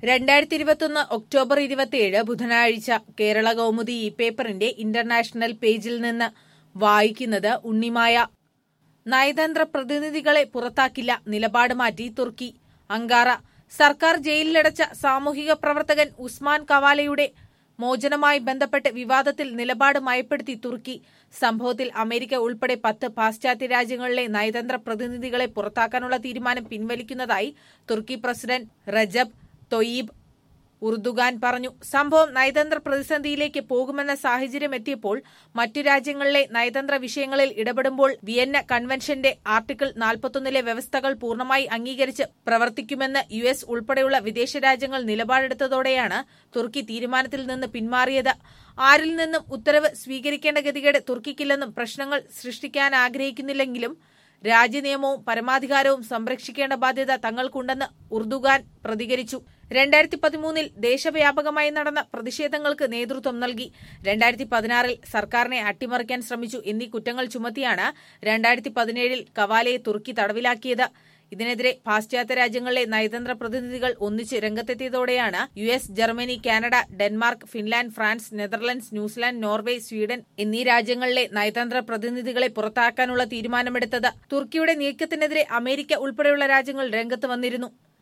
രണ്ടായിരത്തി ഇരുപത്തൊന്ന് ഒക്ടോബർ ഇരുപത്തിയേഴ് ബുധനാഴ്ച കേരള കൗമുദി ഈ പേപ്പറിന്റെ ഇന്റർനാഷണൽ പേജിൽ നിന്ന് വായിക്കുന്നത് ഉണ്ണിമായ നയതന്ത്ര പ്രതിനിധികളെ പുറത്താക്കില്ല നിലപാട് മാറ്റി തുർക്കി അങ്കാറ സർക്കാർ ജയിലിലടച്ച സാമൂഹിക പ്രവർത്തകൻ ഉസ്മാൻ കവാലയുടെ മോചനവുമായി ബന്ധപ്പെട്ട് വിവാദത്തിൽ നിലപാട് മയപ്പെടുത്തി തുർക്കി സംഭവത്തിൽ അമേരിക്ക ഉൾപ്പെടെ പത്ത് പാശ്ചാത്യ രാജ്യങ്ങളിലെ നയതന്ത്ര പ്രതിനിധികളെ പുറത്താക്കാനുള്ള തീരുമാനം പിൻവലിക്കുന്നതായി തുർക്കി പ്രസിഡന്റ് റജബ് തൊയ്യീബ് ഉർദുഗാൻ പറഞ്ഞു സംഭവം നയതന്ത്ര പ്രതിസന്ധിയിലേക്ക് പോകുമെന്ന സാഹചര്യം എത്തിയപ്പോൾ മറ്റു രാജ്യങ്ങളിലെ നയതന്ത്ര വിഷയങ്ങളിൽ ഇടപെടുമ്പോൾ വിയന്ന കൺവെൻഷന്റെ ആർട്ടിക്കിൾ നാൽപ്പത്തൊന്നിലെ വ്യവസ്ഥകൾ പൂർണ്ണമായി അംഗീകരിച്ച് പ്രവർത്തിക്കുമെന്ന് യു എസ് ഉൾപ്പെടെയുള്ള വിദേശ രാജ്യങ്ങൾ നിലപാടെടുത്തതോടെയാണ് തുർക്കി തീരുമാനത്തിൽ നിന്ന് പിന്മാറിയത് ആരിൽ നിന്നും ഉത്തരവ് സ്വീകരിക്കേണ്ട ഗതികേട് തുർക്കിക്കില്ലെന്നും പ്രശ്നങ്ങൾ സൃഷ്ടിക്കാൻ ആഗ്രഹിക്കുന്നില്ലെങ്കിലും രാജ്യനിയമവും പരമാധികാരവും സംരക്ഷിക്കേണ്ട ബാധ്യത തങ്ങൾക്കുണ്ടെന്ന് ഉർദുഗാൻ പ്രതികരിച്ചു രണ്ടായിരത്തി പതിമൂന്നിൽ ദേശവ്യാപകമായി നടന്ന പ്രതിഷേധങ്ങൾക്ക് നേതൃത്വം നൽകി രണ്ടായിരത്തി പതിനാറിൽ സർക്കാരിനെ അട്ടിമറിക്കാൻ ശ്രമിച്ചു എന്നീ കുറ്റങ്ങൾ ചുമത്തിയാണ് രണ്ടായിരത്തി പതിനേഴിൽ കവാലയെ തുർക്കി തടവിലാക്കിയത് ഇതിനെതിരെ പാശ്ചാത്യ രാജ്യങ്ങളിലെ നയതന്ത്ര പ്രതിനിധികൾ ഒന്നിച്ച് രംഗത്തെത്തിയതോടെയാണ് U S Germany Canada Denmark Finland France Netherlands New Zealand Norway Sweden എന്നീ രാജ്യങ്ങളിലെ നയതന്ത്ര പ്രതിനിധികളെ പുറത്താക്കാനുള്ള തീരുമാനമെടുത്തത് തുർക്കിയുടെ നീക്കത്തിനെതിരെ അമേരിക്ക ഉൾപ്പെടെയുള്ള രാജ്യങ്ങൾ രംഗത്ത് വന്നിരുന്നു